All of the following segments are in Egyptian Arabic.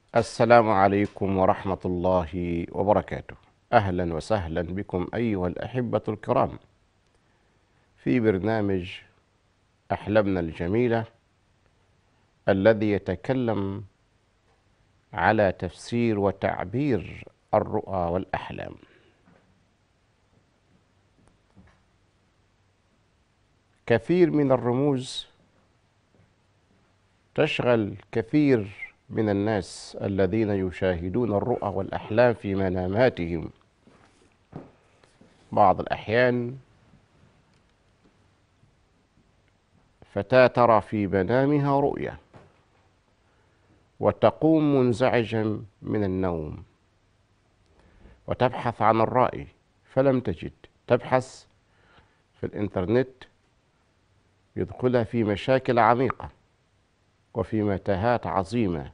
السلام عليكم ورحمة الله وبركاته. أهلا وسهلا بكم أيها الأحبة الكرام في برنامج أحلامنا الجميلة الذي يتكلم على تفسير وتعبير الرؤى والأحلام. كثير من الرموز تشغل كثير من الناس الذين يشاهدون الرؤى والأحلام في مناماتهم بعض الأحيان فتاة ترى في منامها رؤيا وتقوم منزعجا من النوم وتبحث عن الرأي فلم تجد تبحث في الإنترنت يدخلها في مشاكل عميقة وفي متاهات عظيمة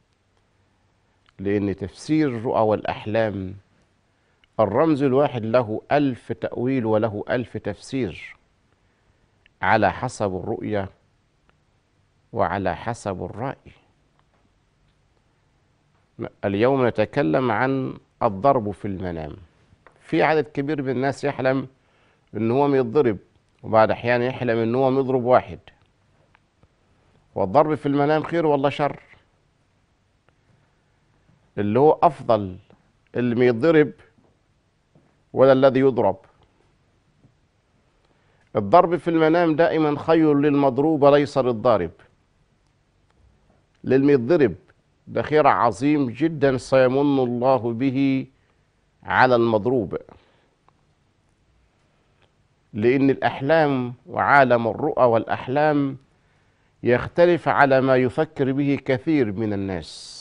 لأن تفسير الرؤى والأحلام الرمز الواحد له ألف تأويل وله ألف تفسير على حسب الرؤية وعلى حسب الرأي اليوم نتكلم عن الضرب في المنام في عدد كبير من الناس يحلم ان هو يضرب وبعد احيان يحلم ان هو يضرب واحد والضرب في المنام خير ولا شر اللي هو افضل اللي بيضرب ولا الذي يضرب الضرب في المنام دائما خير للمضروب وليس للضارب للمضرب ده خير عظيم جدا سيمن الله به على المضروب لأن الأحلام وعالم الرؤى والأحلام يختلف على ما يفكر به كثير من الناس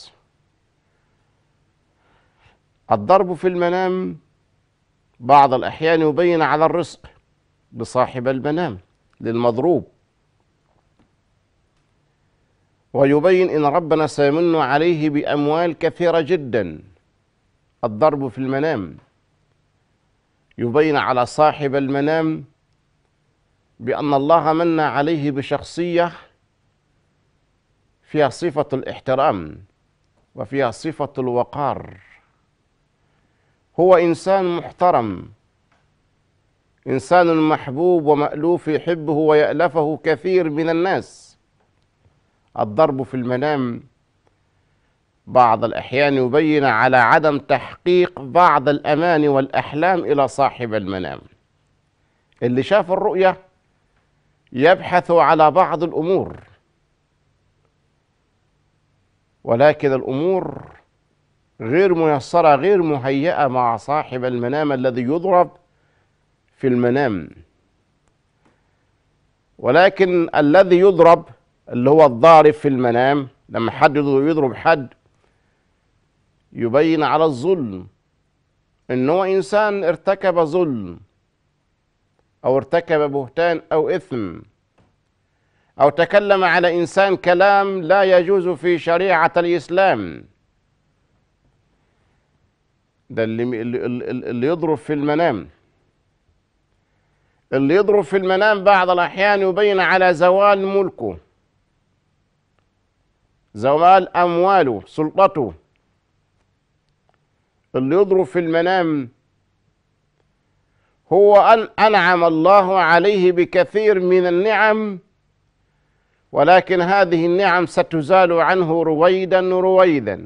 الضرب في المنام بعض الأحيان يبين على الرزق لصاحب المنام للمضروب ويبين ان ربنا سيمن عليه باموال كثيره جدا الضرب في المنام يبين على صاحب المنام بان الله من عليه بشخصيه فيها صفه الاحترام وفيها صفه الوقار هو انسان محترم انسان محبوب ومالوف يحبه ويالفه كثير من الناس الضرب في المنام بعض الاحيان يبين على عدم تحقيق بعض الاماني والاحلام الى صاحب المنام اللي شاف الرؤيه يبحث على بعض الامور ولكن الامور غير ميسره غير مهيئه مع صاحب المنام الذي يضرب في المنام ولكن الذي يضرب اللي هو الضارب في المنام لما حد يضرب حد يبين على الظلم ان هو انسان ارتكب ظلم او ارتكب بهتان او اثم او تكلم على انسان كلام لا يجوز في شريعه الاسلام ده اللي اللي, اللي يضرب في المنام اللي يضرب في المنام بعض الأحيان يبين على زوال ملكه زوال أمواله سلطته اللي يضرب في المنام هو أن أنعم الله عليه بكثير من النعم ولكن هذه النعم ستزال عنه رويدا رويدا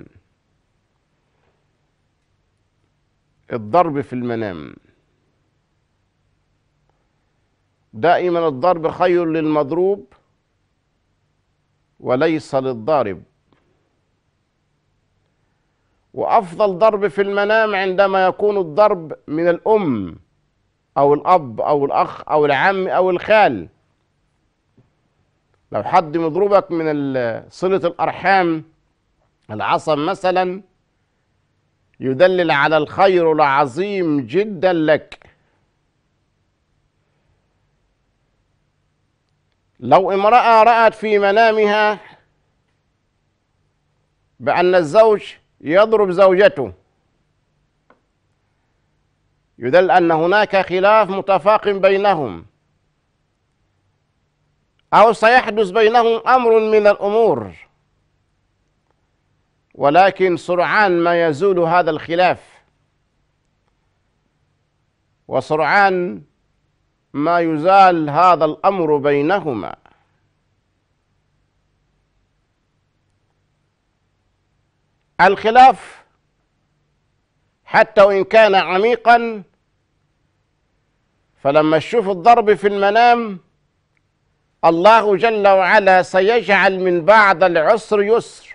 الضرب في المنام دائما الضرب خير للمضروب وليس للضارب وافضل ضرب في المنام عندما يكون الضرب من الام او الاب او الاخ او العم او الخال لو حد مضروبك من صله الارحام العصب مثلا يدلل على الخير العظيم جدا لك لو امرأة رأت في منامها بأن الزوج يضرب زوجته يدل أن هناك خلاف متفاق بينهم أو سيحدث بينهم أمر من الأمور ولكن سرعان ما يزول هذا الخلاف وسرعان ما يزال هذا الامر بينهما الخلاف حتى وان كان عميقا فلما تشوف الضرب في المنام الله جل وعلا سيجعل من بعد العسر يسر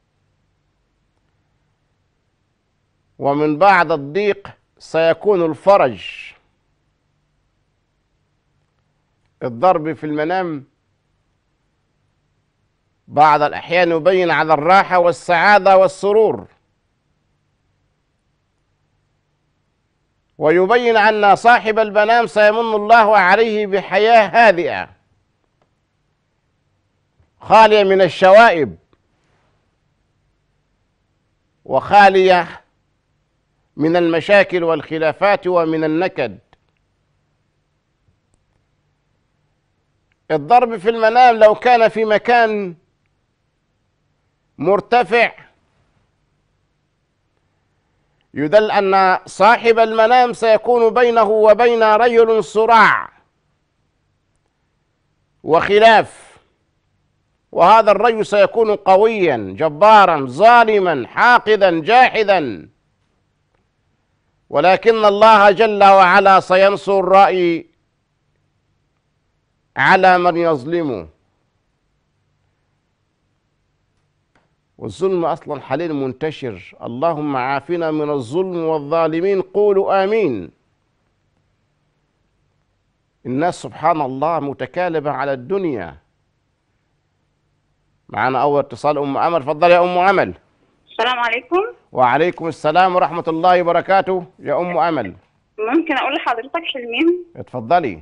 ومن بعد الضيق سيكون الفرج الضرب في المنام بعض الأحيان يبين على الراحة والسعادة والسرور ويبين أن صاحب المنام سيمن الله عليه بحياة هادئة خالية من الشوائب وخالية من المشاكل والخلافات ومن النكد الضرب في المنام لو كان في مكان مرتفع يدل ان صاحب المنام سيكون بينه وبين رجل صراع وخلاف وهذا الرجل سيكون قويا جبارا ظالما حاقدا جاحدا ولكن الله جل وعلا سينصر الرأي على من يظلمه والظلم اصلا حاليا منتشر اللهم عافنا من الظلم والظالمين قولوا امين الناس سبحان الله متكالبه على الدنيا معنا اول اتصال ام امل اتفضلي يا ام امل السلام عليكم وعليكم السلام ورحمه الله وبركاته يا ام امل ممكن اقول لحضرتك حلمين اتفضلي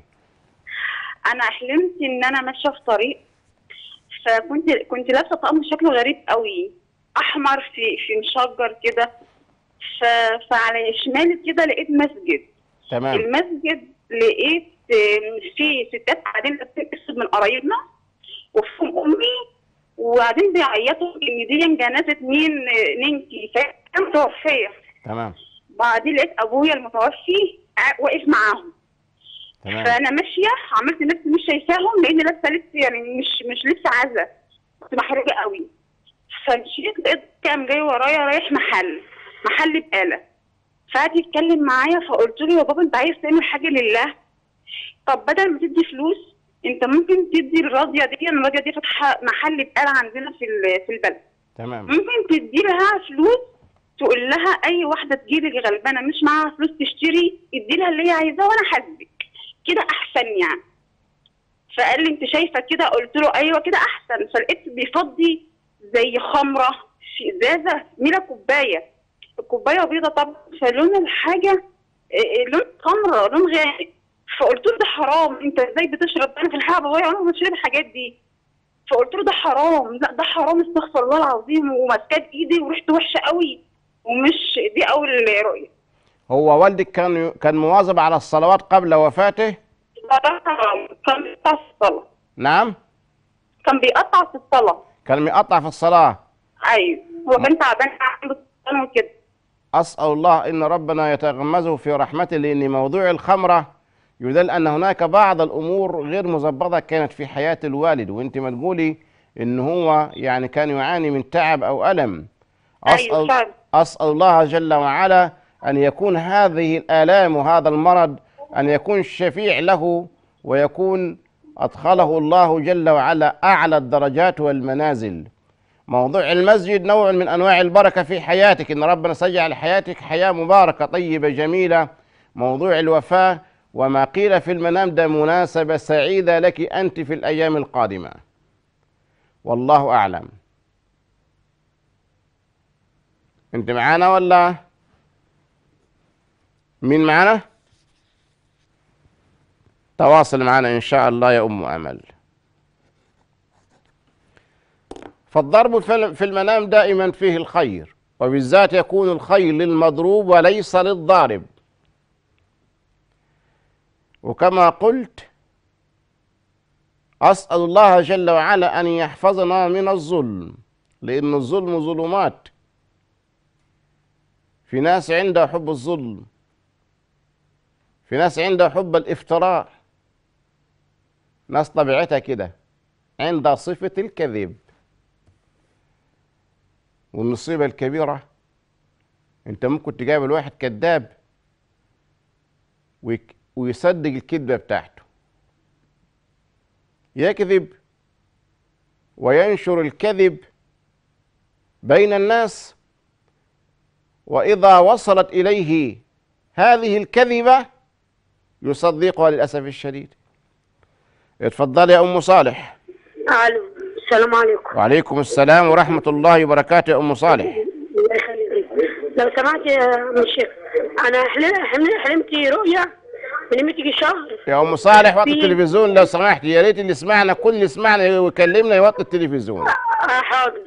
انا حلمت ان انا ماشيه في طريق فكنت كنت لابسه طقم شكله غريب قوي احمر في في مشجر كده ف... فعلى شمالي كده لقيت مسجد تمام المسجد لقيت آم، فيه ستات قاعدين لابسين اسود من قرايبنا وفيهم امي وقاعدين بيعيطوا ان دي جنازه مين آه، ننتي فاهم متوفيه تمام بعدين لقيت ابويا المتوفي قاعد- واقف معاهم تمام فانا ماشيه عملت نفسي مش شايفاهم لان لابسه لبس يعني مش مش لبس عزا كنت محروقه قوي فمشيت لقيت كام جاي ورايا رايح محل محل بقاله فقعد يتكلم معايا فقلت له يا بابا انت عايز تعمل حاجه لله طب بدل ما تدي فلوس انت ممكن تدي الراضيه دي أنا الراضيه دي فاتحه محل بقاله عندنا في ال- في البلد تمام ممكن تدي لها فلوس تقول لها اي واحده تجيلك غلبانه مش معاها فلوس تشتري ادي لها اللي هي عايزاه وانا حاسبك كده احسن يعني فقال لي انت شايفه كده قلت له ايوه كده احسن فلقيت بيفضي زي خمره في ازازه ميلا كوبايه الكوبايه بيضه طبعا فلون الحاجه إيه، لون خمره لون غامق فقلت له ده حرام انت ازاي بتشرب انا في الحقيقه بابايا عمره ما بشرب الحاجات دي فقلت له ده حرام لا ده حرام استغفر الله العظيم وماسكاه بايدي وريحته وحشه قوي ومش دي اول رؤيه هو والدك كان كان مواظب على الصلوات قبل وفاته ده حرام كان بيقطع في الصلاه نعم كان بيقطع في الصلاه كان مقطع في الصلاة ايوه هو كان تعبان عنده سرطان وكده أسأل الله إن ربنا يتغمزه في رحمته لأن موضوع الخمرة يدل أن هناك بعض الأمور غير مظبطة كانت في حياة الوالد وأنت ما تقولي إن هو يعني كان يعاني من تعب أو ألم ايوه أسأل, فعلا أسأل الله جل وعلا أن يكون هذه الآلام وهذا المرض أن يكون شفيع له ويكون أدخله الله جل وعلا أعلى الدرجات والمنازل موضوع المسجد نوع من أنواع البركة في حياتك إن ربنا سيجعل حياتك حياة مباركة طيبة جميلة موضوع الوفاة وما قيل في المنام ده مناسبة سعيدة لك أنت في الأيام القادمة والله أعلم أنت معانا ولا مين معانا تواصل معنا إن شاء الله يا أم أمل فالضرب في في المنام دائما فيه الخير وبالذات يكون الخير للمضروب وليس للضارب وكما قلت أسأل الله جل وعلا أن يحفظنا من الظلم لأن الظلم ظلمات في ناس عندها حب الظلم في ناس عندها حب الافتراء ناس طبيعتها كده عندها صفة الكذب والمصيبة الكبيرة انت ممكن تقابل واحد كذاب ويك- ويصدق الكذبة بتاعته يكذب وينشر الكذب بين الناس واذا وصلت اليه هذه الكذبه يصدقها للاسف الشديد اتفضلي يا ام صالح الو السلام عليكم وعليكم السلام ورحمه الله وبركاته يا ام صالح الله يخليك لو سمحت يا عم الشيخ انا حلم- حلم- حلمت رؤيا من قيمة يجي شهر يا ام صالح وطي في- التلفزيون لو سمحت يا ريت اللي سمعنا كل اللي سمعنا ويكلمنا يوطي التلفزيون آه حاضر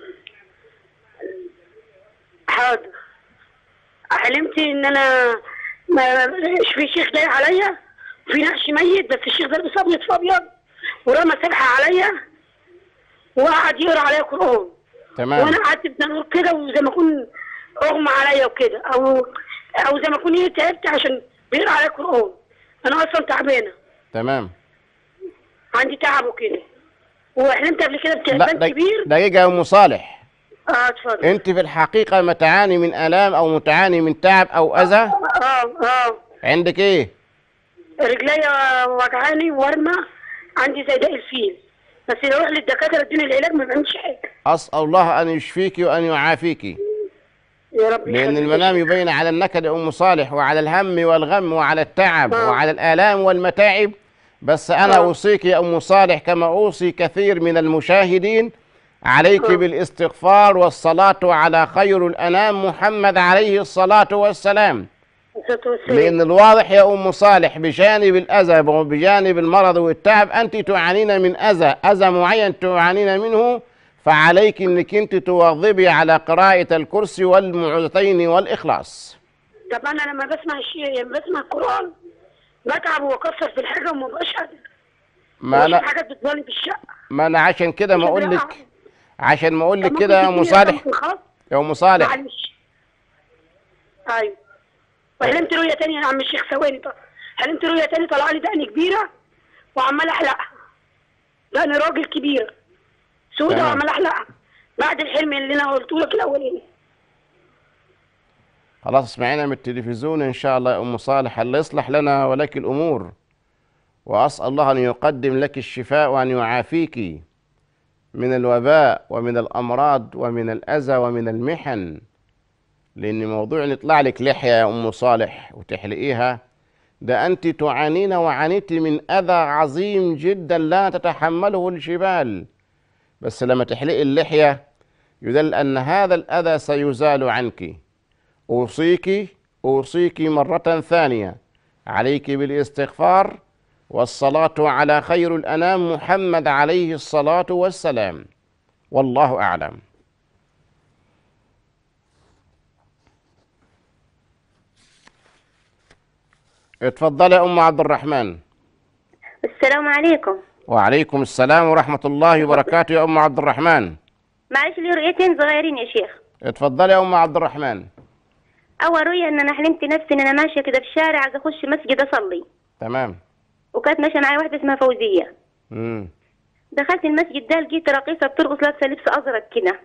حاضر حلمت ان انا ما في شيخ جاي عليا وفي نقش ميت بس الشيخ ده لابس ابيض في ابيض ورمى سبحه عليا وقعد يقرا عليا قران تمام وانا قعدت بنور كده وزي ما اكون اغمى عليا وكده او او زي ما اكون ايه تعبت عشان بيقرا عليا قران انا اصلا تعبانه تمام عندي تعب وكده وحلمت قبل كده لا بتعبان دق- كبير دقيقه يا ام صالح اه اتفضل انت في الحقيقه ما تعاني من الام او متعاني من تعب او اذى اه اه عندك ايه رجليا وجعاني وارمى عندي زي داء الفيل بس لو اروح للدكاتره ادوني العلاج ما بعملش حاجه أسأل الله أن يشفيك وأن يعافيك يا رب لأن يخليك. المنام يبين على النكد يا أم صالح وعلى الهم والغم وعلى التعب آه. وعلى الآلام والمتاعب بس أنا آه. أوصيك يا أم صالح كما أوصي كثير من المشاهدين عليك آه. بالاستغفار والصلاة على خير الأنام محمد عليه الصلاة والسلام الصلاة والسلام. لأن الواضح يا أم صالح بجانب الأذى وبجانب المرض والتعب أنت تعانين من أذى أذى معين تعانين منه فعليك أنك أنت تواظبي على قراءة الكرسي والمعوذتين والإخلاص طب انا لما بسمع الشيء لما بسمع القران بتعب واكسر في الحاجه وما بقاش قادر ما وأشوف أنا حاجات بتظلم في الشقه ما أنا عشان كده ما أقول لك عشان ما أقول لك طب كده يا ممكن أم تديني رقم صالح في الخاص؟ يا أم صالح معلش ايوه وحلمت رؤيه تانية يا عم الشيخ ثواني طب حلمت رؤيه تانية طلع لي دقن كبيره وعمال احلقها دقن راجل كبيره سودة تمام. وعمال احلقها بعد الحلم اللي انا قلته لك الاولاني خلاص اسمعينا من التلفزيون إن شاء الله يا أم صالح الله يصلح لنا ولك الأمور وأسأل الله أن يقدم لك الشفاء وأن يعافيك من الوباء ومن الأمراض ومن الأذى ومن المحن لأن موضوع إن يطلع لك لحية يا أم صالح وتحلقيها ده أنت تعانين وعانيت من أذى عظيم جدا لا تتحمله الجبال بس لما تحلقي اللحية يدل أن هذا الأذى سيزال عنك أوصيك أوصيك مرة ثانية عليك بالاستغفار والصلاة على خير الأنام محمد عليه الصلاة والسلام والله أعلم اتفضل يا أم عبد الرحمن السلام عليكم وعليكم السلام ورحمة الله وبركاته يا أم عبد الرحمن معلش لي رؤيتين صغيرين يا شيخ اتفضل يا أم عبد الرحمن اول رؤية ان انا حلمت نفسي ان انا ماشيه كده في الشارع عايزه اخش مسجد اصلي تمام وكانت ماشيه معايا واحده اسمها فوزيه مم. دخلت المسجد ده لقيت راقصه بترقص لابسه لبس ازرق كده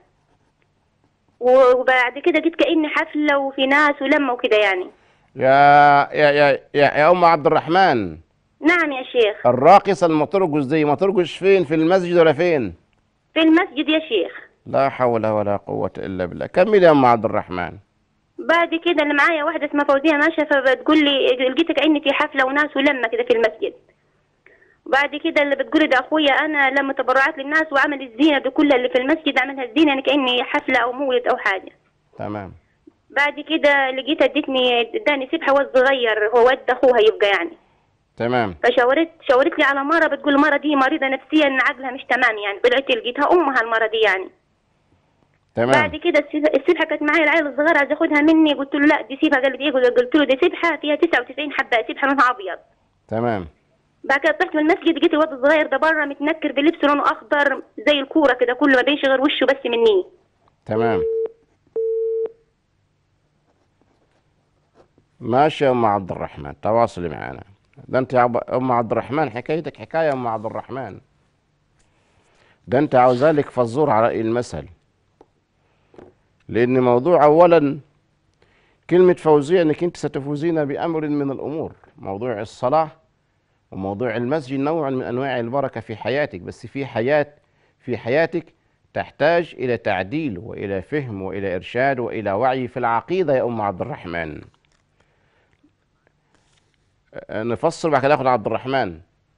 وبعد كده جيت كاني حفله وفي ناس ولمه وكده يعني يا يا يا يا, يا أم عبد الرحمن نعم يا شيخ الراقصة المترقص دي ما ترقص فين في المسجد ولا فين في المسجد يا شيخ لا حول ولا قوة إلا بالله كمل يا أم عبد الرحمن بعد كده اللي معايا واحده اسمها فوزيه ماشيه فبتقول لي لقيت كاني في حفله وناس ولمه كده في المسجد وبعد كده اللي بتقولي ده اخويا انا لما تبرعات للناس وعمل الزينه دي كلها اللي في المسجد عملها الزينه يعني كاني حفله او مولد او حاجه تمام بعد كده لقيت ادتني اداني سبحه واد صغير هو ود اخوها يبقى يعني تمام فشاورت شاورت لي على مره بتقول المره دي مريضه نفسيا عقلها مش تمام يعني طلعت لقيتها امها المره دي يعني تمام بعد كده السب- السبحه كانت معايا العيل الصغير عايز ياخدها مني قلت له لا دي سيبها قال لي ايه قلت له دي سبحه فيها 99 حبه سبحه لونها ابيض تمام بعد كده طلعت من المسجد لقيت الواد الصغير ده بره متنكر بلبس لونه اخضر زي الكوره كده كله ما بينش غير وشه بس مني تمام ماشي يا ام عبد الرحمن تواصلي معنا ده انت يا أب- ام عبد الرحمن حكايتك حكايه يا ام عبد الرحمن ده انت عاوزالك فزور على رأي المثل لان موضوع اولا كلمة فوزية انك انت ستفوزين بامر من الامور موضوع الصلاة وموضوع المسجد نوع من انواع البركة في حياتك بس في حياة في حياتك تحتاج الى تعديل والى فهم والى ارشاد والى وعي في العقيدة يا ام عبد الرحمن آه، نفصل بعد كده ناخد عبد الرحمن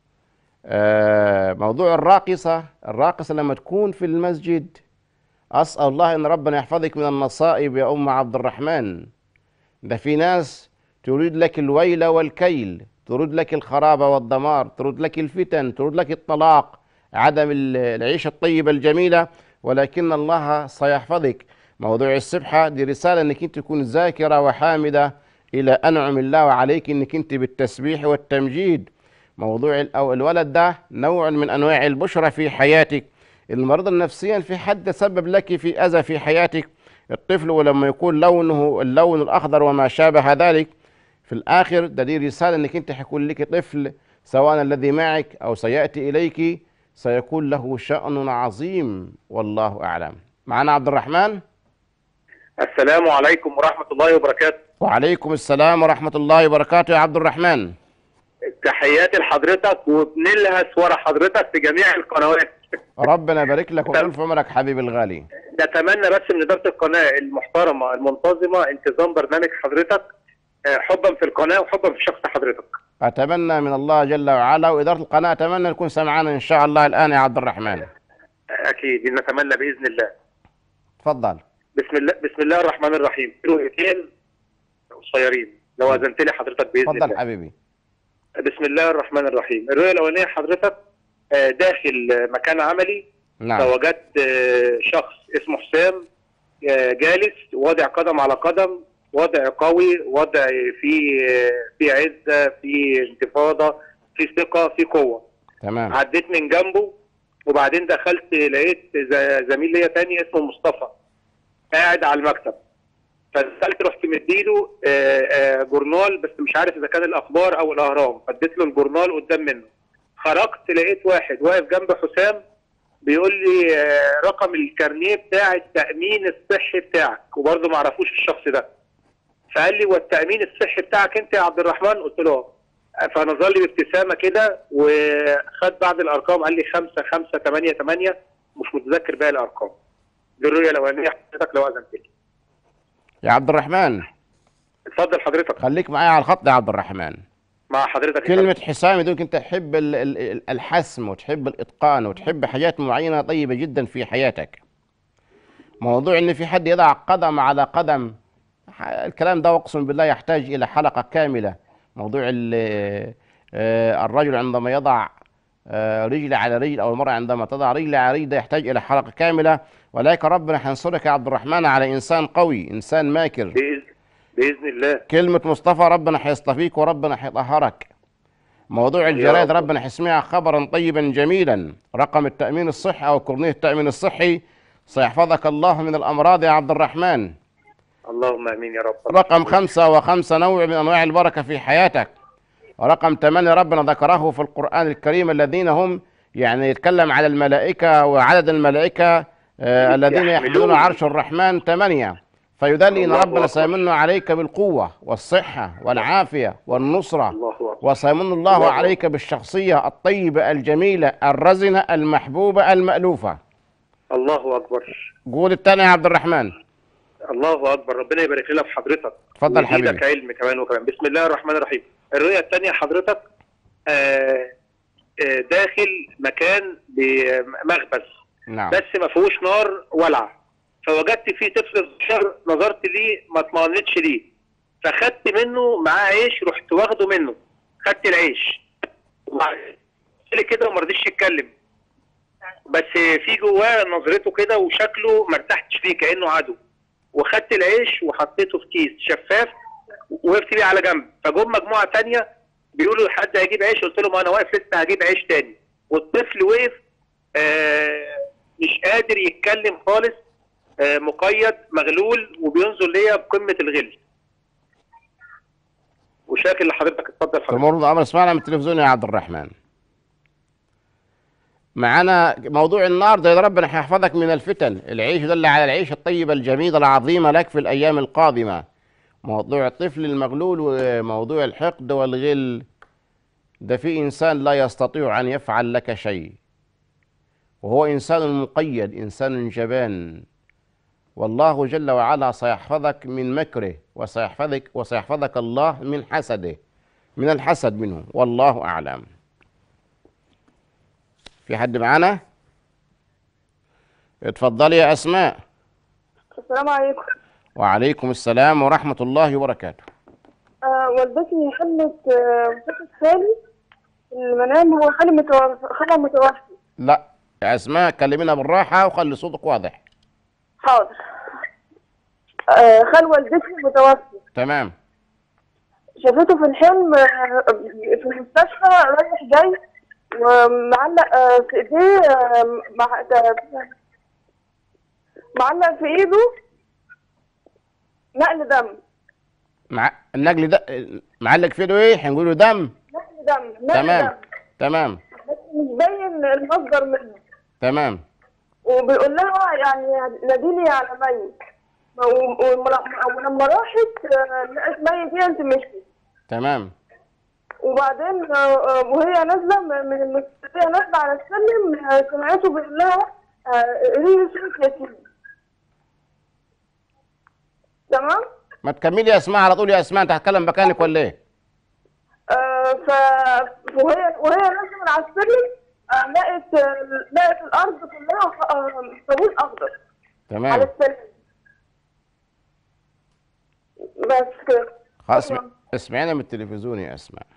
آه، موضوع الراقصة الراقصة لما تكون في المسجد أسأل الله إن ربنا يحفظك من النصائب يا أم عبد الرحمن ده في ناس تريد لك الويل والكيل تريد لك الخراب والدمار تريد لك الفتن تريد لك الطلاق عدم ال- العيشة الطيبة الجميلة ولكن الله سيحفظك موضوع السبحة دي رسالة انك انت تكون ذاكرة وحامدة الى انعم الله عليك انك انت بالتسبيح والتمجيد موضوع ال- أو الولد ده نوع من انواع البشرى في حياتك المرض النفسيا في حد سبب لك في اذى في حياتك الطفل ولما يكون لونه اللون الاخضر وما شابه ذلك في الاخر ده دي رساله انك انت حيكون لك طفل سواء الذي معك او سياتي اليك سيكون له شان عظيم والله اعلم معنا عبد الرحمن السلام عليكم ورحمة الله وبركاته وعليكم السلام ورحمه الله وبركاته يا عبد الرحمن تحياتي لحضرتك وبنلهس ورا حضرتك في جميع القنوات ربنا يبارك لك ويطول في عمرك حبيبي الغالي نتمنى بس من إدارة القناة المحترمة المنتظمة انتظام برنامج حضرتك آه، حبا في القناة وحبا في شخص حضرتك اتمنى من الله جل وعلا واداره القناه اتمنى نكون سمعانا ان شاء الله الان يا عبد الرحمن أكيد نتمنى بإذن الله تفضل بسم الله بسم الله الرحمن الرحيم رؤيتين قصيرين لو أذنت لي حضرتك بإذن تفضل الله حبيبي بسم الله الرحمن الرحيم الرؤية الأولانية حضرتك آه، داخل آه، مكان عملي نعم فوجدت آه، شخص اسمه حسام آه، جالس وضع قدم على قدم وضع قوي وضع فيه آه، فيه عزه فيه انتفاضه فيه ثقه فيه قوه تمام عديت من جنبه وبعدين دخلت لقيت ز- زميل ليا تاني اسمه مصطفى قاعد على المكتب فدخلت رحت مديله آه، آه، جورنال بس مش عارف اذا كان الاخبار او الاهرام فاديت له الجورنال قدام منه خرجت لقيت واحد واقف جنب حسام بيقول لي آه، رقم الكارنيه بتاع التامين الصحي بتاعك وبرضه ما اعرفوش الشخص ده فقال لي والتامين الصحي بتاعك انت يا عبد الرحمن قلت له اه فنظر لي بابتسامه كده وخد بعض الارقام قال لي 5 5 8 8 مش متذكر باقي الارقام دي الرؤيه الاولانيه حضرتك لو اذنت لي يا عبد الرحمن اتفضل حضرتك خليك معايا على الخط يا عبد الرحمن مع حضرتك كلمة حسام يدوك انت تحب ال- ال- ال- الحسم وتحب الاتقان وتحب حاجات معينة طيبة جدا في حياتك موضوع ان في حد يضع قدم على قدم ح- الكلام ده اقسم بالله يحتاج الى حلقة كاملة موضوع ال- آه، الرجل عندما يضع آه، رجل على رجل او المرأة عندما تضع رجل على رجل ده يحتاج الى حلقة كاملة ولكن ربنا حينصرك يا عبد الرحمن على انسان قوي انسان ماكر باذن باذن الله كلمة مصطفى ربنا حيصطفيك وربنا حيطهرك موضوع الجرائد رب. ربنا حيسمعها خبرا طيبا جميلا رقم التأمين الصحي أو كورنيه التأمين الصحي سيحفظك الله من الأمراض يا عبد الرحمن اللهم امين يا رب رقم خمسة وخمسة نوع من أنواع البركة في حياتك رقم ثمانية ربنا ذكره في القرآن الكريم الذين هم يعني يتكلم على الملائكة وعدد الملائكة آه الذين يحملون. يحملون عرش الرحمن ثمانية فيدل أن الله ربنا أكبر. سيمن عليك بالقوة والصحة والعافية والنصرة الله اكبر وسيمن الله الله عليك بالشخصية الطيبة الجميلة الرزنة المحبوبة المألوفة الله اكبر قول الثاني يا عبد الرحمن الله اكبر ربنا يبارك لنا في حضرتك اتفضل ويزيدك حبيبي. علم كمان وكمان بسم الله الرحمن الرحيم الرؤيه الثانيه حضرتك آه آه داخل مكان بمخبز نعم بس ما فيهوش نار ولعه فوجدت فيه طفل صغير نظرت ليه ما اطمئنتش ليه فخدت منه معاه عيش رحت واخده منه خدت العيش وبعدين قال لي كده وما رضيش يتكلم بس في جواه نظرته كده وشكله ما ارتحتش فيه كانه عدو وخدت العيش وحطيته في كيس شفاف ووقفت بيه على جنب فجم مجموعه تانية بيقولوا حد هيجيب عيش قلت لهم انا واقف لسه هجيب عيش تاني والطفل وقف آه مش قادر يتكلم خالص آه مقيد مغلول وبينظر ليا بقمه الغل وشاكر لحضرتك اتفضل حضرتك تمر الامر اسمعنا من التلفزيون يا عبد الرحمن معانا موضوع النهارده يا ربنا هيحفظك من الفتن العيش دل على العيش الطيبه الجميله العظيمه لك في الايام القادمه موضوع الطفل المغلول وموضوع الحقد والغل ده في انسان لا يستطيع ان يفعل لك شيء وهو انسان مقيد انسان جبان والله جل وعلا سيحفظك من مكره وسيحفظك وسيحفظك الله من حسده من الحسد منه والله اعلم في حد معانا اتفضلي يا اسماء السلام عليكم وعليكم السلام ورحمه الله وبركاته آه والدتي حلت آه وشافت خالي في المنام هو خالي متوفى خالها متوفي لا يا اسماء كلمينا بالراحه وخلي صوتك واضح حاضر آه خال والدتي متوفي تمام شافته في الحلم آه في المستشفى رايح جاي ومعلق آه في ايديه آه مع معلق في ايده نقل دم مع النجل ده معلق في ايده ايه هنقول له دم نقل دم نقل تمام دم تمام بس مش باين المصدر منه تمام وبيقول لها يعني ناديلي على ميت و- وم- ولما راحت آه، لقت ميت هي انت مشي تمام وبعدين آه، آه، وهي نازله م- من المستشفى نازله على السلم آه، سمعته بيقول لها آه، قولي صوت يتيم تمام ما تكملي يا اسماء على طول يا اسماء انت هتكلم مكانك ولا ايه آه، ف وهي وهي نازله من على السلم آه، لقت آه، لقت الارض كلها آه، صابون اخضر على تمام السلم بس كده خلاص اسمع- اسمعينا من التلفزيون يا اسماء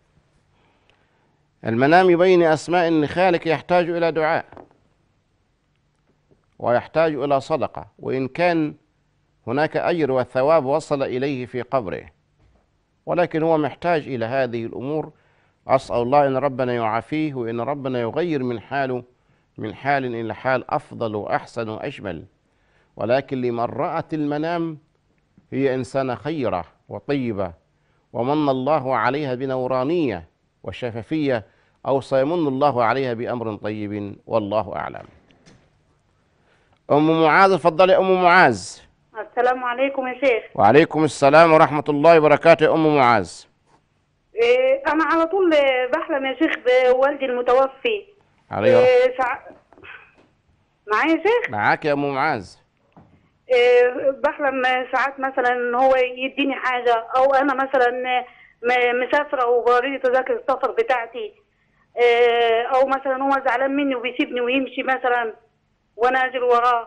المنام يبين يا اسماء ان خالك يحتاج الى دعاء ويحتاج الى صدقه وان كان هناك اجر وثواب وصل اليه في قبره ولكن هو محتاج الى هذه الامور اسال الله ان ربنا يعافيه وان ربنا يغير من حاله من حال الى حال افضل واحسن واجمل ولكن لمن رات المنام هي إنسانة خيرة وطيبة ومن الله عليها بنورانية وشفافية أو سيمن الله عليها بأمر طيب والله أعلم أم معاذ اتفضلي أم معاذ السلام عليكم يا شيخ وعليكم السلام ورحمة الله وبركاته يا أم معاذ إيه انا على طول بحلم يا شيخ بوالدي المتوفي عليه إيه سع... معايا يا شيخ معاك يا أم معاذ إيه بحلم ساعات مثلا ان هو يديني حاجه او انا مثلا م- مسافره وبوريني تذاكر السفر بتاعتي إيه او مثلا هو زعلان مني وبيسيبني ويمشي مثلا وانا اجري وراه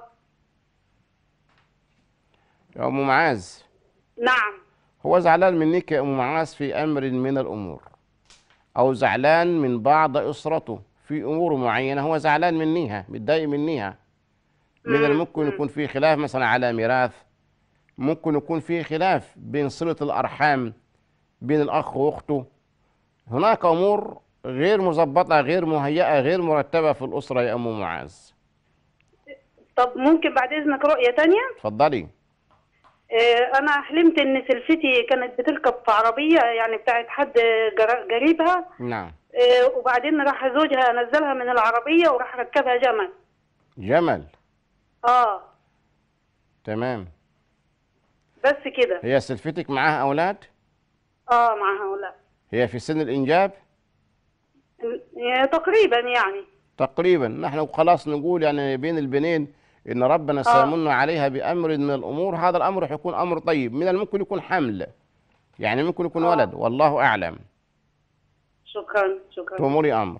يا أم معاذ نعم هو زعلان منك يا أم معاذ في أمر من الأمور أو زعلان من بعض أسرته في أمور معينة هو زعلان منيها متضايق منيها من الممكن يكون في خلاف مثلا على ميراث ممكن يكون في خلاف بين صلة الأرحام بين الأخ وأخته هناك أمور غير مظبطة غير مهيئة غير مرتبة في الأسرة يا أم معاذ طب ممكن بعد اذنك رؤيه تانية اتفضلي إيه انا حلمت ان سلفتي كانت بتركب في عربيه يعني بتاعت حد جر- قريبها نعم إيه وبعدين راح زوجها نزلها من العربيه وراح ركبها جمل جمل اه تمام بس كده هي سلفتك معاها أولاد اه مع هؤلاء هي في سن الإنجاب يعني تقريبا يعني تقريبا نحن خلاص نقول يعني بين البنين ان ربنا سيمن عليها بامر من الامور هذا الامر حيكون امر طيب من الممكن يكون حمل يعني ممكن يكون ولد والله اعلم شكرا شكرا تأمري امر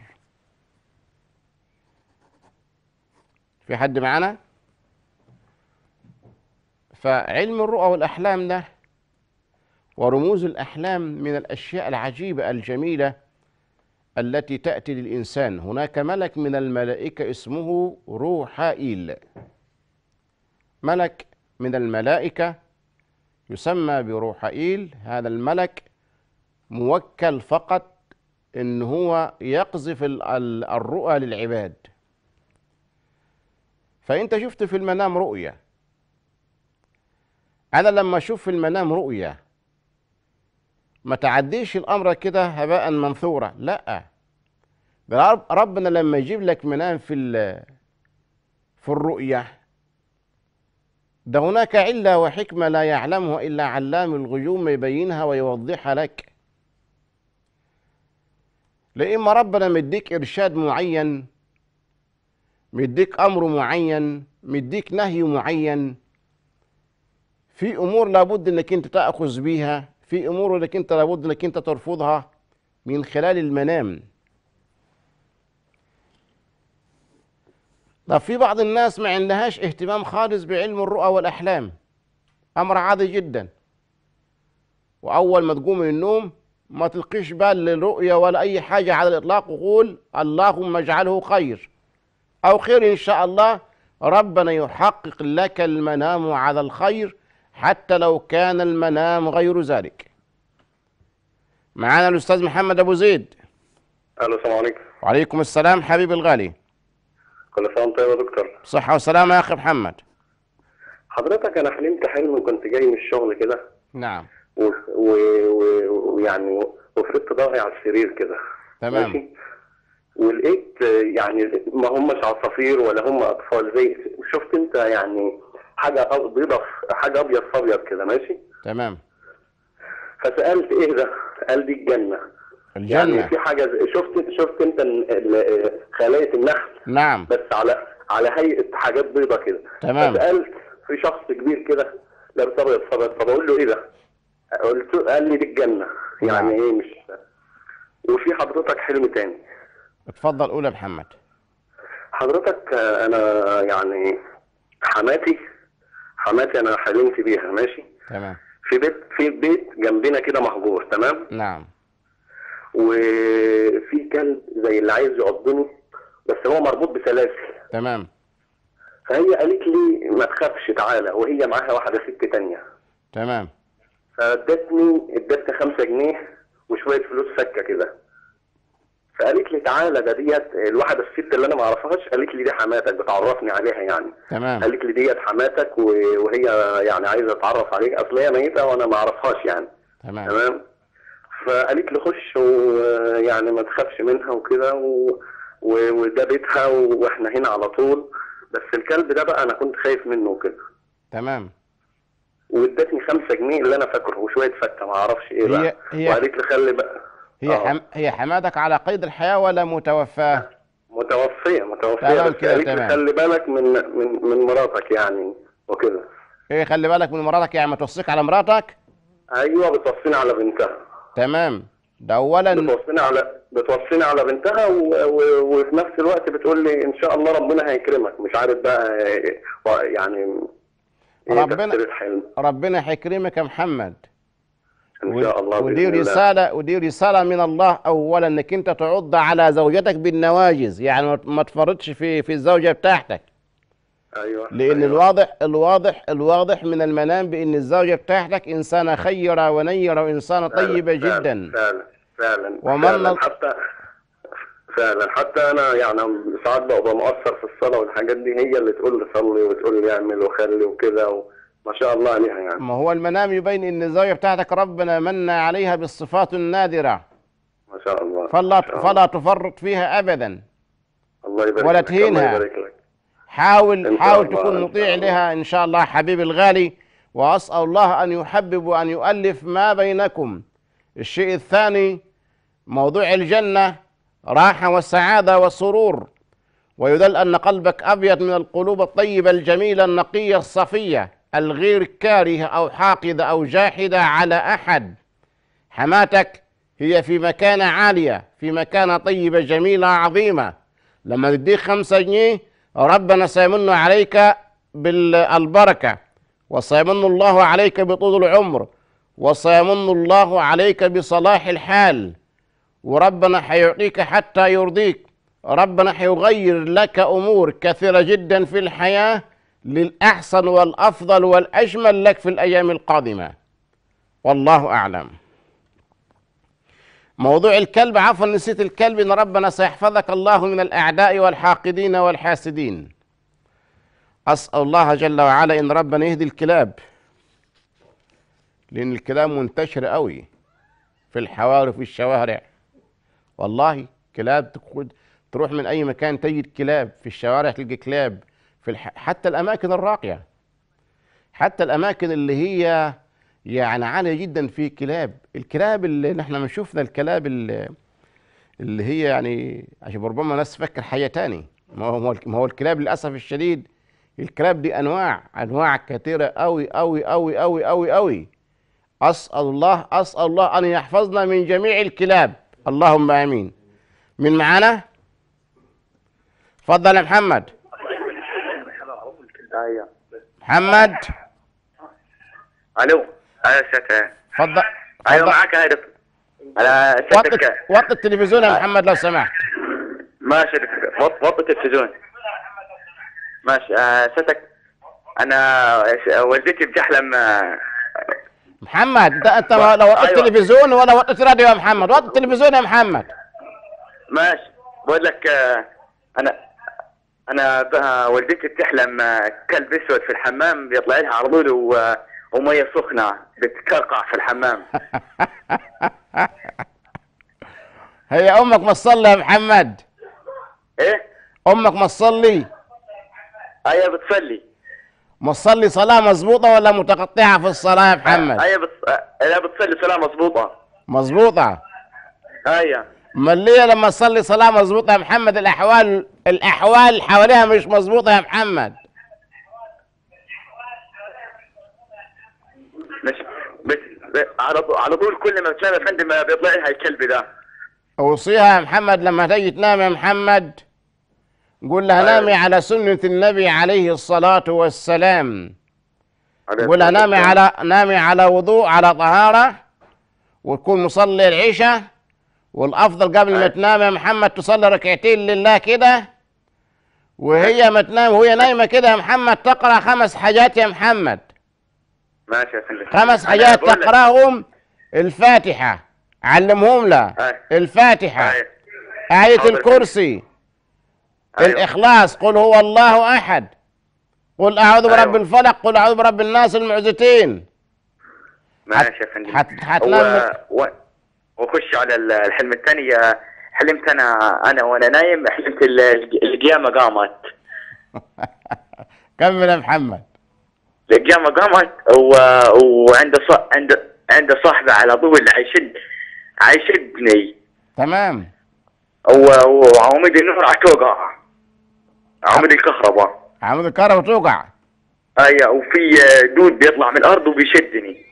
في حد معانا فعلم الرؤى والاحلام ده ورموز الاحلام من الاشياء العجيبه الجميله التي تأتي للإنسان هناك ملك من الملائكة اسمه روحائيل ملك من الملائكة يسمى بروحائيل هذا الملك موكل فقط ان هو يقذف ال- ال- الرؤى للعباد فانت شفت في المنام رؤية انا لما اشوف في المنام رؤية ما تعديش الامر كده هباء منثورا لا ده رب- ربنا لما يجيب لك منام في ال- في الرؤية ده هناك علة وحكمة لا يعلمها إلا علام الغيوم يبينها ويوضحها لك لإما ربنا مديك إرشاد معين مديك أمر معين مديك نهي معين في أمور لابد إنك أنت تأخذ بيها في أمور إنك أنت لابد إنك أنت ترفضها من خلال المنام طب في بعض الناس ما عندهاش اهتمام خالص بعلم الرؤى والأحلام أمر عادي جدا وأول ما تقوم من النوم ما تلقيش بال للرؤية ولا أي حاجة على الإطلاق وقول اللهم اجعله خير أو خير إن شاء الله ربنا يحقق لك المنام على الخير حتى لو كان المنام غير ذلك معانا الأستاذ محمد أبو زيد الو السلام عليكم وعليكم السلام حبيبي الغالي كل سنه وانت طيب يا دكتور صحة وسلامة يا أخي محمد حضرتك انا حلمت حلم كنت جاي من الشغل كده نعم و- و- و- ويعني وفردت ظهري على السرير كده تمام. ماشي؟ ولقيت آه، يعني ما همش عصافير ولا هم اطفال زي شفت انت يعني حاجه أب- بيضه في- حاجه ابيض في ابيض كده ماشي تمام فسالت ايه ده؟ قال دي الجنه يعني الجنة في حاجه زي- شفت شفت انت ال- ال- خلايا النحل نعم بس على على هيئه حاجات بيضه كده تمام. فسالت في شخص كبير كده لابس ابيض في ابيض فبقول له ايه ده؟ قلت له قال لي دي الجنه يعني نعم. ايه مش وفي حضرتك حلم تاني اتفضل قول يا محمد حضرتك آه، انا يعني حماتي حماتي انا حلمت بيها ماشي تمام في بيت في بيت جنبنا كده مهجور تمام نعم وفي كلب زي اللي عايز يعضني بس هو مربوط بسلاسل تمام فهي قالت لي ما تخافش تعالى وهي معاها واحده ست تانية تمام فادتني ادتني خمسة جنيه وشويه فلوس فكه كده فقالت لي تعالى ده ديت الواحده الست اللي انا ما اعرفهاش قالت لي دي حماتك بتعرفني عليها يعني تمام قالت لي ديت حماتك و- وهي يعني عايزه اتعرف عليك اصل هي ميته وانا ما اعرفهاش يعني تمام تمام فقالت لي خش ويعني ما تخافش منها وكده و... و... وده بيتها واحنا هنا على طول بس الكلب ده بقى انا كنت خايف منه وكده تمام وادتني خمسة جنيه اللي انا فاكره وشويه فكه ما اعرفش ايه هي- بقى هي- وقالت لي خلي بقى هي آه. حم... هي حماتك على قيد الحياة ولا متوفاة؟ متوفيه متوفيه تمام بس كده، قالت لي تمام. خلي بالك من من من مراتك يعني وكده ايه خلي بالك من مراتك يعني ما توصيك على مراتك؟ ايوه بتوصيني على بنتها تمام ده اولا بتوصيني على بتوصيني على بنتها و... و... وفي نفس الوقت بتقول لي ان شاء الله ربنا هيكرمك مش عارف بقى إيه- يعني ايه ربنا- تفسير الحلم ربنا هيكرمك يا محمد ان شاء الله ودي بإذن الله. رسالة ودي رسالة من الله أولا إنك أنت تعض على زوجتك بالنواجز يعني ما- ما تفرطش في في الزوجة بتاعتك ايوه لأن أيوة. الواضح الواضح الواضح من المنام بأن الزوجة بتاعتك إنسانة خيرة ونيرة وإنسانة فعلا- طيبة فعلا- جدا فعلا فعلا ومن فعلا ال- حتى فعلا حتى انا يعني ساعات ببقى مقصر في الصلاه والحاجات دي هي اللي تقول لي صلي وتقول لي اعمل وخلي وكده وما شاء الله عليها يعني ما هو المنام يبين أن الزوجة بتاعتك ربنا من عليها بالصفات النادرة ما شاء الله فلا ما شاء الله. فلا تفرط فيها أبدا الله يبارك ولا لك، الله تهينها. يبارك لك حاول إن شاء حاول الله، تكون إن مطيع شاء الله. لها ان شاء الله حبيبي الغالي واسال الله ان يحبب وان يؤلف ما بينكم الشيء الثاني موضوع الجنه راحه والسعاده والسرور ويدل ان قلبك ابيض من القلوب الطيبه الجميله النقيه الصفيه الغير كارهه او حاقده او جاحده على احد حماتك هي في مكانة عالية في مكانة طيبة جميلة عظيمة لما تديك خمسة جنيه ربنا سيمن عليك بالبركة وسيمن الله عليك بطول العمر وسيمن الله عليك بصلاح الحال وربنا حيعطيك حتى يرضيك ربنا حيغير لك أمور كثيرة جدا في الحياة للأحسن والأفضل والأجمل لك في الأيام القادمة والله أعلم موضوع الكلب عفوا نسيت الكلب ان ربنا سيحفظك الله من الاعداء والحاقدين والحاسدين اسال الله جل وعلا ان ربنا يهدي الكلاب لان الكلاب منتشره قوي في الحواري وفي الشوارع والله كلاب تخد تروح من اي مكان تجد كلاب في الشوارع تلقى كلاب في الح... حتى الاماكن الراقيه حتى الاماكن اللي هي يعني عاليه جدا في كلاب الكلاب اللي نحن ما شفنا الكلاب اللي, اللي هي يعني عشان ربما ناس تفكر حاجه تاني ما هو ما هو الكلاب للاسف الشديد الكلاب دي انواع انواع كثيره قوي قوي قوي قوي قوي قوي اسال الله اسال الله ان يحفظنا من جميع الكلاب اللهم امين من معانا اتفضل يا محمد ايوه محمد الو ايوه ستة اتفضل ايوه اتفضل. معك هدف على وطي ستك وطي التلفزيون يا محمد لو سمحت ماشي وط- وطي التلفزيون ماشي آه ستك انا والدتي بتحلم آه، محمد انت انت لو وطيت أيوة. التلفزيون ولا وطيت راديو يا محمد وطي التلفزيون يا محمد ماشي بقول لك آه، انا انا ب- والدتي بتحلم آه، كلب اسود في الحمام بيطلع لها على طول و- وميه سخنه بتكرقع في الحمام هي امك ما تصلي يا محمد ايه امك ما تصلي ايوه بتصلي ما تصلي صلاه مظبوطه ولا متقطعه في الصلاه يا محمد ايوه بتص... آه، لا بتصلي صلاه مضبوطه مظبوطه ايوه امال ليه لما تصلي صلاه مظبوطه يا محمد الاحوال الاحوال حواليها مش مظبوطه يا محمد مش بس بس على طول على طول كل ما بتنام يا فندم بيطلع لها الكلب ده اوصيها يا محمد لما تيجي تنام يا محمد قول لها أيوة. نامي على سنة النبي عليه الصلاة والسلام قول لها نامي على نامي على وضوء على طهارة وتكون مصلي العشاء والأفضل قبل ما أيوة. تنام يا محمد تصلي ركعتين لله كده وهي ما تنام وهي نايمة كده يا محمد تقرأ خمس حاجات يا محمد ماشي يا فندم خمس أنا حاجات بقول لك- تقرأهم الفاتحة علمهم لها أيوة. الفاتحة أيوة. آية حاضر. الكرسي أيوة. الإخلاص قل هو الله أحد قل أعوذ برب أيوة. الفلق قل أعوذ برب الناس المعوذتين ماشي يا فندم حت- حتنام- و... و... وخش على ال- الحلم الثاني حلمت انا انا وانا نايم حلمت ال- الق- القيامه قامت كمل يا محمد القيامه قامت و... وعند ص... عند عند صاحبه على طول عيشد عيشدني تمام و... وعواميد النور عتوقع عواميد الكهرباء عمود الكهرباء توقع ايوه وفي دود بيطلع من الارض وبيشدني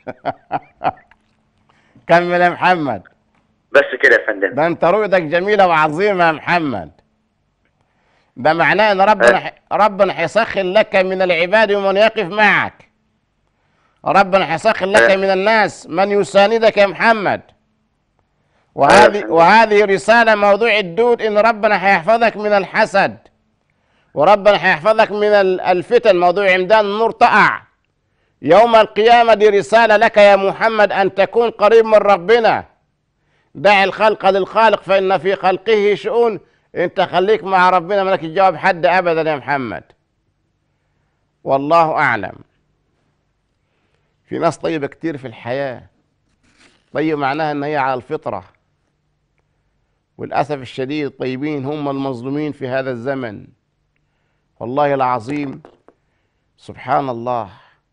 كمل يا محمد بس كده يا فندم ده انت رؤيتك جميلة وعظيمة يا محمد ده معناه ان ربنا ح... ربنا حيسخر لك من العباد ومن يقف معك ربنا حيسخر لك أه. من الناس من يساندك يا محمد أيوة وهذه فهمت. وهذه رسالة موضوع الدود ان ربنا حيحفظك من الحسد وربنا حيحفظك من ال- الفتن موضوع عمدان النور تقع يوم القيامة دي رسالة لك يا محمد أن تكون قريب من ربنا دع الخلق للخالق فإن في خلقه شؤون أنت خليك مع ربنا مالك تجاوب حد أبدا يا محمد والله أعلم في ناس طيبة كتير في الحياة طيب معناها أن هي على الفطرة والأسف الشديد الطيبين هم المظلومين في هذا الزمن والله العظيم سبحان الله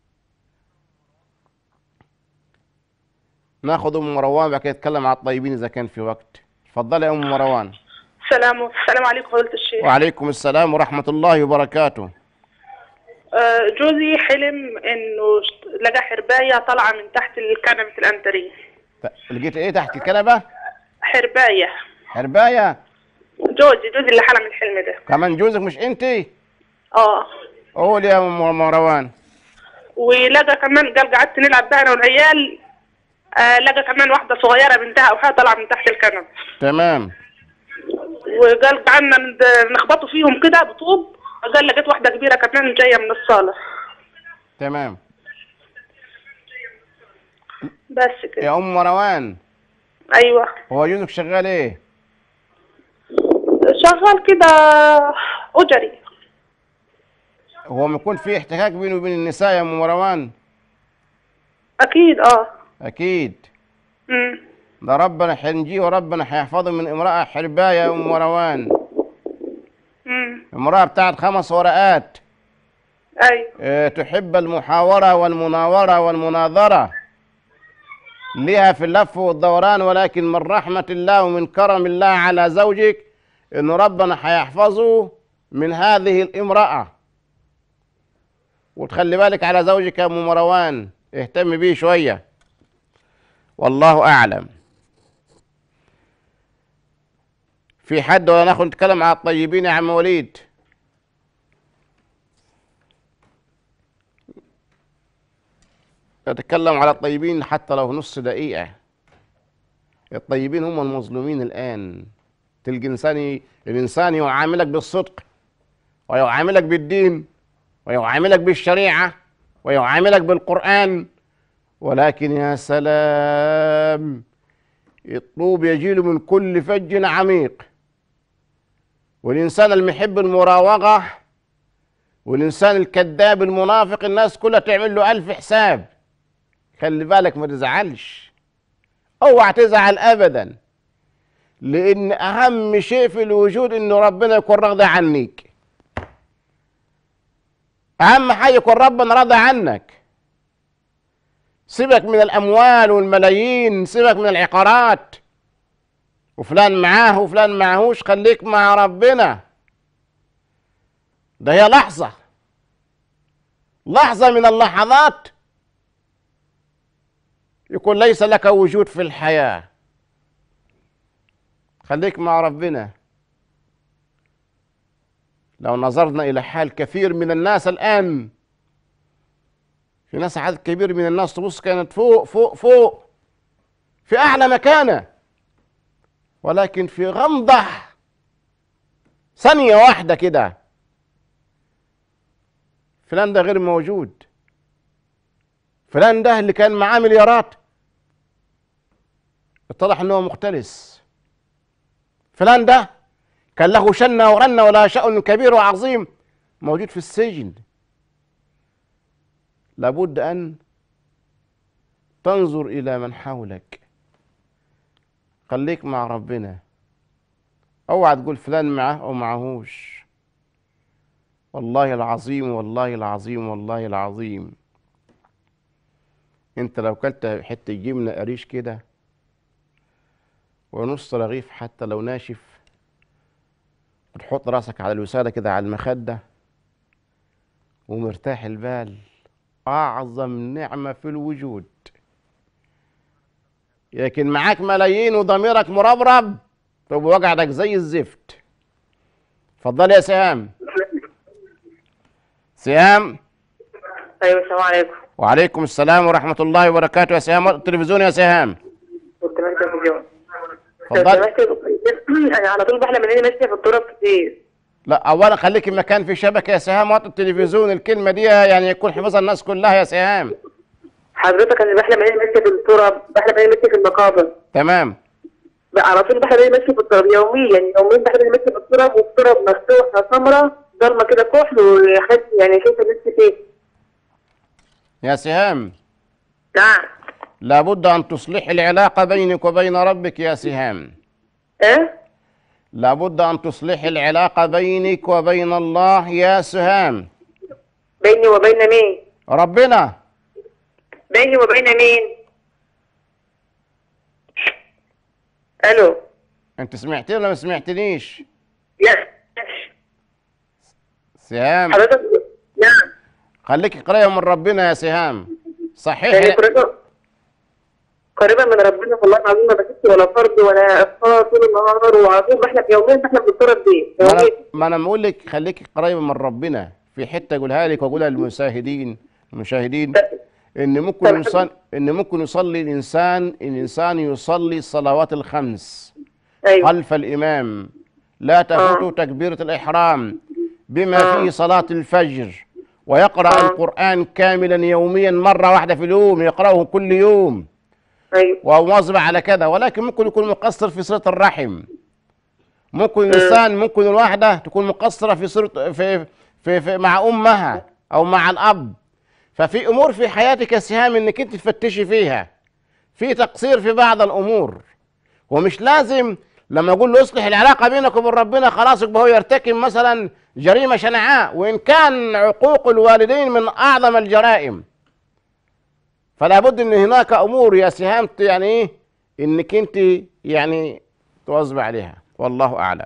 ناخذ ام مروان بعد كده نتكلم على الطيبين اذا كان في وقت اتفضلي يا ام مروان السلام السلام عليكم فضيلة الشيخ وعليكم السلام ورحمه الله وبركاته آه، جوزي حلم انه اشت- لقى حرباية طالعة من تحت الكنبة الانتريه ت- لقيت ايه تحت الكنبه حرباية حربايه جوزي جوزي اللي حلم الحلم ده كمان جوزك مش انت اه قول يا ام مروان ولقى كمان قال قعدت نلعب بقى انا والعيال آه لقى كمان واحدة صغيرة بنتها او حاجة طالعة من تحت الكنبة تمام وقال قعدنا ند- نخبطوا فيهم كده بطوب قال لقيت واحدة كبيرة كمان جاية من الصالة تمام بس كده يا ام مروان ايوه هو جوزك شغال ايه شغال كده اجري هو ما يكون في احتكاك بينه وبين النساء يا ام مروان اكيد اه اكيد امم ده ربنا هينجيه وربنا هيحفظه من امرأة حرباية يا أم مروان امم امرأة بتاعت خمس ورقات ايوه آه، تحب المحاورة والمناورة والمناظرة لها في اللف والدوران ولكن من رحمة الله ومن كرم الله على زوجك إن ربنا هيحفظه من هذه الامرأة وتخلي بالك على زوجك يا أم مروان اهتم بيه شوية والله أعلم في حد ولا ناخد نتكلم على الطيبين يا عم وليد أتكلم على الطيبين حتى لو نص دقيقة الطيبين هم المظلومين الآن تلقى إنسان الإنسان يعاملك بالصدق ويعاملك بالدين ويعاملك بالشريعة ويعاملك بالقرآن ولكن يا سلام الطوب يجيل من كل فج عميق والإنسان المحب المراوغة والإنسان الكذاب المنافق الناس كلها تعمل له ألف حساب خلي بالك ما تزعلش اوعى تزعل ابدا لان اهم شيء في الوجود انه ربنا يكون راضي عنك اهم حاجه يكون ربنا راضي عنك سيبك من الاموال والملايين سيبك من العقارات وفلان معاه وفلان معهوش خليك مع ربنا ده هي لحظه لحظه من اللحظات يكون ليس لك وجود في الحياة خليك مع ربنا لو نظرنا إلى حال كثير من الناس الآن في ناس عدد كبير من الناس تبص كانت فوق فوق فوق في أعلى مكانة ولكن في غمضة ثانية واحدة كده فلان ده غير موجود فلان ده اللي كان معاه مليارات اتضح انه مختلس فلان ده كان له شنة ورنة ولا شأن كبير وعظيم موجود في السجن لابد أن تنظر إلى من حولك خليك مع ربنا اوعى تقول فلان معاه أو معهوش والله العظيم والله العظيم والله العظيم انت لو كلت حته جبنه قريش كده ونص رغيف حتى لو ناشف وتحط راسك على الوساده كده على المخده ومرتاح البال اعظم نعمه في الوجود لكن معاك ملايين وضميرك مربرب طب وجعك زي الزفت اتفضل يا سهام سهام ايوه السلام عليكم وعليكم السلام ورحمة الله وبركاته يا سهام التلفزيون يا سهام كنت ماشيه في اليوم اتفضل انا على طول بحلم اني ماشيه في التراب كتير لا أولا خليك مكان في شبكة يا سهام وقت التلفزيون الكلمة دي يعني يكون حفظها الناس كلها يا سهام حضرتك انا بحلم اني ماشيه في التراب بحلم اني ماشيه في المقابر تمام بقى على طول بحلم اني ماشيه في التراب يوميا يوميا بحلم اني ماشيه في التراب والتراب مفتوحه سمراء ضلمه كده كحل وحاسس يعني شايفه نفسي فيه يا سهام نعم لابد أن تصلح العلاقة بينك وبين ربك يا سهام ايه لابد أن تصلح العلاقة بينك وبين الله يا سهام بيني وبين مين ربنا بيني وبين مين الو أنت سمعتني ولا ما سمعتنيش لا سهام حضرتك نعم خليك قريبة من ربنا يا سهام يعني صحيح قريبة قريبة من ربنا والله العظيم ما بحس ولا فرض ولا افكار طول النهار وعلى طول بحلم يوميا بحلم بالطرف دي ما انا يوميا ما انا بقول لك خليك قريبه من ربنا في حته اقولها لك واقولها للمشاهدين المشاهدين ان ممكن طب- يصلي ان ممكن يصلي الانسان الانسان يصلي الصلوات الخمس ايوه خلف الامام لا تفوته تكبيره الاحرام بما آه. فيه صلاه الفجر ويقرا آه. القران كاملا يوميا مره واحده في اليوم يقراه كل يوم ايوه ومواظب على كذا ولكن ممكن يكون مقصر في صله الرحم ممكن الانسان ممكن الواحده تكون مقصره في صله في, في, في مع امها او مع الاب ففي امور في حياتك يا سهام انك انت تفتشي فيها في تقصير في بعض الامور ومش لازم لما اقول له اصلح العلاقه بينك وبين ربنا خلاص يبقى هو يرتكب مثلا جريمه شنعاء وان كان عقوق الوالدين من اعظم الجرائم فلا بد ان هناك امور يا سهام يعني ايه انك انت يعني تواظب عليها والله اعلم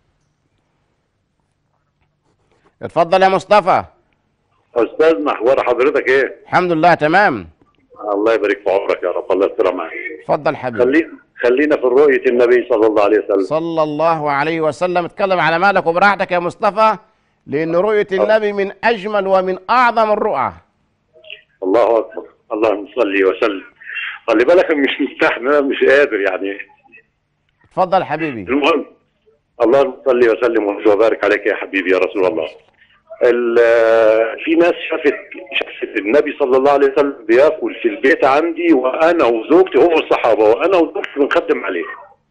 اتفضل يا مصطفى استاذ محور حضرتك ايه؟ الحمد لله تمام الله يبارك في عمرك يا رب الله يستر معاك اتفضل حبيبي خلي خلينا في رؤيه النبي صلى الله عليه وسلم صلى الله عليه وسلم اتكلم على مالك وبراحتك يا مصطفى لان رؤيه النبي من اجمل ومن اعظم الرؤى الله اكبر اللهم صل وسلم خلي بالك مش مستحمل انا مش قادر يعني اتفضل حبيبي المهم اللهم صل وسلم وبارك عليك يا حبيبي يا رسول الله ال- في ناس شافت شافت النبي صلى الله عليه وسلم بياكل في البيت عندي وانا وزوجتي هو الصحابه وانا وزوجتي بنخدم عليه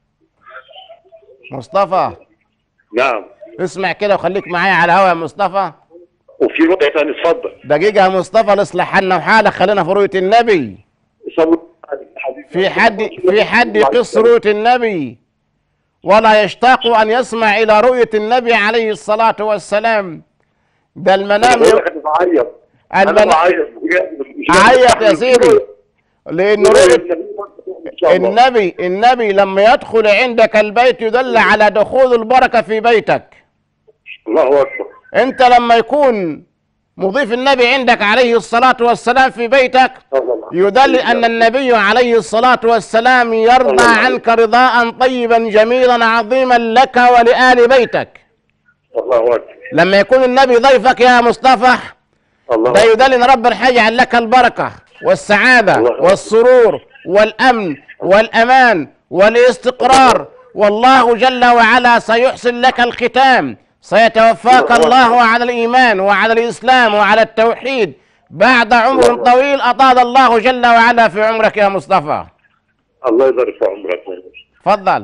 مصطفى نعم اسمع كده وخليك معايا على الهوا يا مصطفى وفي رؤيه ثانيه اتفضل دقيقة يا مصطفى لاصلح حالنا وحالك خلينا في رؤية النبي صلوا على الحبيب. في حد في حد يقص رؤية النبي ولا يشتاق أن يسمع إلى رؤية النبي عليه الصلاة والسلام ده المنام بقول لك انا بعيط انا المنام بعيط بجد مش- عيط يا سيدي لأن رؤية إن شاء الله. النبي النبي لما يدخل عندك البيت يدل على دخول البركة في بيتك الله اكبر أنت لما يكون مضيف النبي عندك عليه الصلاة والسلام في بيتك صلى الله. يدل أن النبي عليه الصلاة والسلام يرضى عنك رضاء طيبا جميلا عظيما لك ولآل بيتك الله اكبر لما يكون النبي ضيفك يا مصطفى الله ده أكبر. يدل أن ربنا هيجعل لك البركة والسعادة الله أكبر. والسرور والأمن والأمان والاستقرار والله جل وعلا سيحسن لك الختام سيتوفاك الله الله على الإيمان وعلى الإسلام وعلى التوحيد بعد عمر الله. طويل أطال الله جل وعلا في عمرك يا مصطفى الله يبارك في عمرك تفضل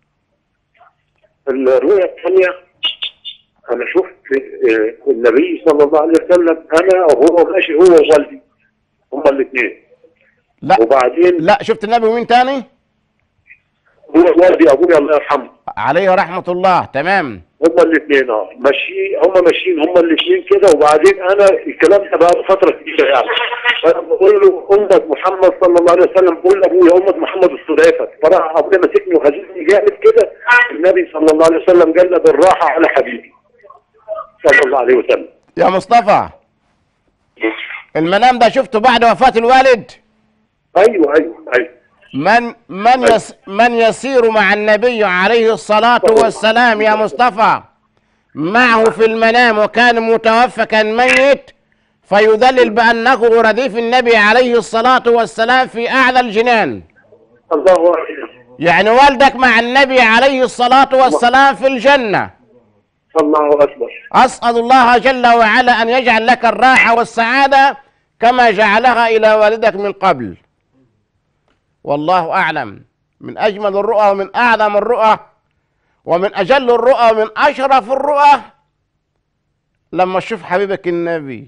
الرؤية الثانية أنا شفت آه، النبي صلى الله عليه وسلم أنا وهو ماشي هو ووالدي هما الاثنين لا وبعدين لا شفت النبي ومين تاني هو والدي أبويا الله يرحمه عليه رحمة الله تمام هما الاثنين اه ماشيين هما ماشيين هما الاثنين كده وبعدين انا الكلام ده بقى له فتره كبيره يعني فانا بقول له امه محمد صلى الله عليه وسلم بقول لابويا امه محمد استضعفت فراح ابويا ماسكني وهزني جامد كده النبي صلى الله عليه وسلم قال لي بالراحه على حبيبي صلى الله عليه وسلم يا مصطفى المنام ده شفته بعد وفاة الوالد ايوه ايوه ايوه من من يس من يسير مع النبي عليه الصلاة والسلام يا مصطفى معه في المنام وكان متوفى كان ميت فيدلل بأنه رديف النبي عليه الصلاة والسلام في أعلى الجنان الله اكبر يعني والدك مع النبي عليه الصلاة والسلام في الجنة الله اكبر أسأل الله جل وعلا أن يجعل لك الراحة والسعادة كما جعلها إلى والدك من قبل والله أعلم من أجمل الرؤى ومن أعظم الرؤى ومن أجل الرؤى ومن أشرف الرؤى لما تشوف حبيبك النبي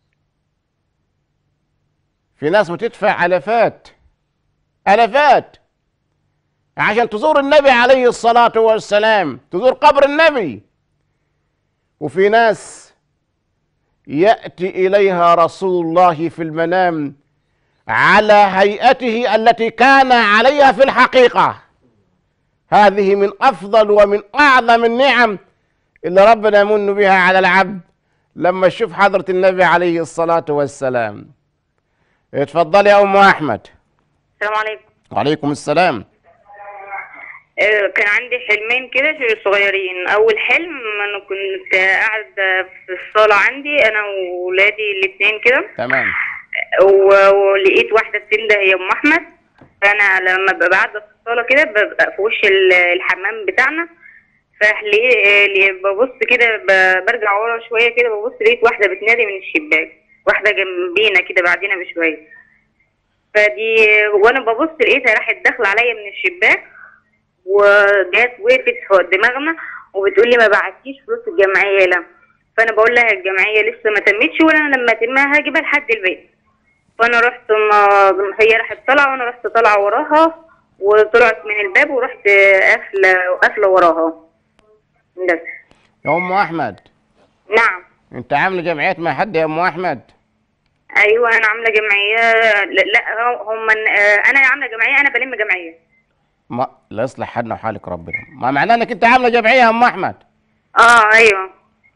في ناس بتدفع ألفات ألفات عشان تزور النبي عليه الصلاة والسلام تزور قبر النبي وفي ناس ياتي اليها رسول الله في المنام على هيئته التي كان عليها في الحقيقه هذه من افضل ومن اعظم النعم اللي ربنا يمن بها على العبد لما يشوف حضره النبي عليه الصلاه والسلام اتفضل يا ام احمد السلام عليكم وعليكم السلام آه، كان عندي حلمين كده شو- صغيرين اول حلم انا كنت قاعده في الصاله عندي انا وولادي الاثنين كده تمام و- ولقيت واحده بتنده هي ام احمد فانا لما ببقى قاعده في الصاله كده ببقى في وش ال- الحمام بتاعنا فليه ببص كده ب- برجع ورا شويه كده ببص لقيت واحده بتنادي من الشباك واحده جنبينا كده بعدينا بشويه فدي وانا ببص لقيتها راحت داخله عليا من الشباك وجات وقفت فوق دماغنا وبتقول لي ما بعتيش فلوس الجمعيه لا فانا بقول لها الجمعيه لسه ما تمتش ولا انا لما اتمها هجيبها لحد البيت فانا رحت ما هي راحت طالعه وانا رحت طالعه وراها وطلعت من الباب ورحت قافله قافله وراها بس يا ام احمد نعم انت عامله جمعيات مع حد يا ام احمد ايوه انا عامله جمعيه لا, لا هم انا عامله جمعيه انا بلم جمعيه ما لا يصلح حالنا وحالك ربنا ما معناه انك انت عامله جمعيه يا ام احمد اه ايوه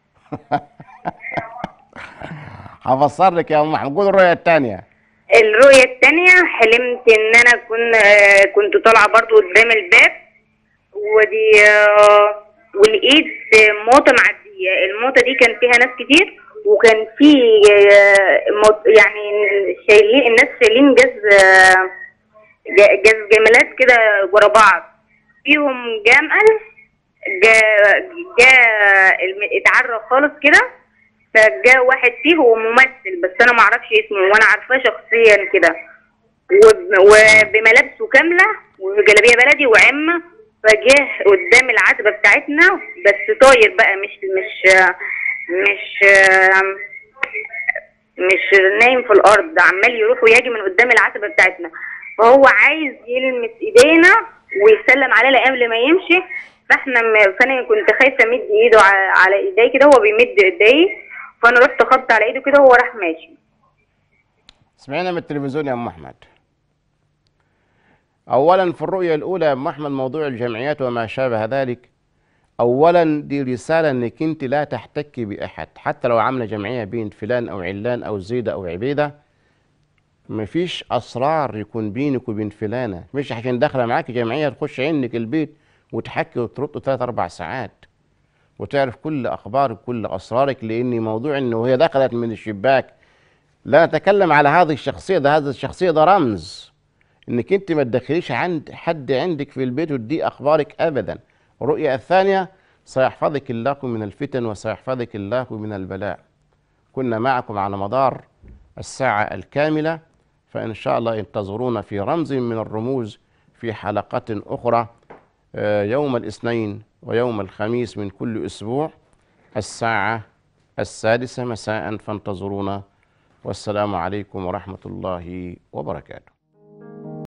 هفسر لك يا ام احمد قول الرؤيه الثانيه الرؤية التانية حلمت ان انا كن كنت طالعة برضو قدام الباب ودي آه، ولقيت موتة معدية الموتة دي كان فيها ناس كتير وكان في آه، موت- يعني شايلين الناس شايلين جاز آه، جا- جاز جمالات كده ورا بعض فيهم جمل جا جا الم- اتعرى خالص كده فجاء واحد فيه هو ممثل بس انا ما اعرفش اسمه وانا عارفاه شخصيا كده وب- وبملابسه كامله وجلابيه بلدي وعمه فجاه قدام العتبه بتاعتنا بس طاير بقى مش مش مش مش نايم في الارض عمال يروح ويجي من قدام العتبه بتاعتنا فهو عايز يلمس ايدينا ويسلم علينا قبل ما يمشي فاحنا م- فانا كنت خايفه امد ايده ع- على ايدي كده هو بيمد ايديه فانا رحت خبط على ايده كده وهو راح ماشي سمعنا من التلفزيون يا ام احمد اولا في الرؤيه الاولى يا ام احمد موضوع الجمعيات وما شابه ذلك اولا دي رساله انك انت لا تحتكي باحد حتى لو عامله جمعيه بين فلان او علان او زيده او عبيده مفيش اسرار يكون بينك وبين فلانه مش عشان داخله معاك جمعيه تخش عندك البيت وتحكي وترد ثلاث اربع ساعات وتعرف كل اخبارك كل اسرارك لان موضوع انه هي دخلت من الشباك لا نتكلم على هذه الشخصيه ده هذه الشخصيه ده رمز انك انت ما تدخليش عند حد عندك في البيت وتدي اخبارك ابدا الرؤيه الثانيه سيحفظك الله من الفتن وسيحفظك الله من البلاء كنا معكم على مدار الساعه الكامله فان شاء الله انتظرونا في رمز من الرموز في حلقات اخرى آه، يوم الاثنين ويوم الخميس من كل اسبوع الساعه السادسه مساء فانتظرونا والسلام عليكم ورحمه الله وبركاته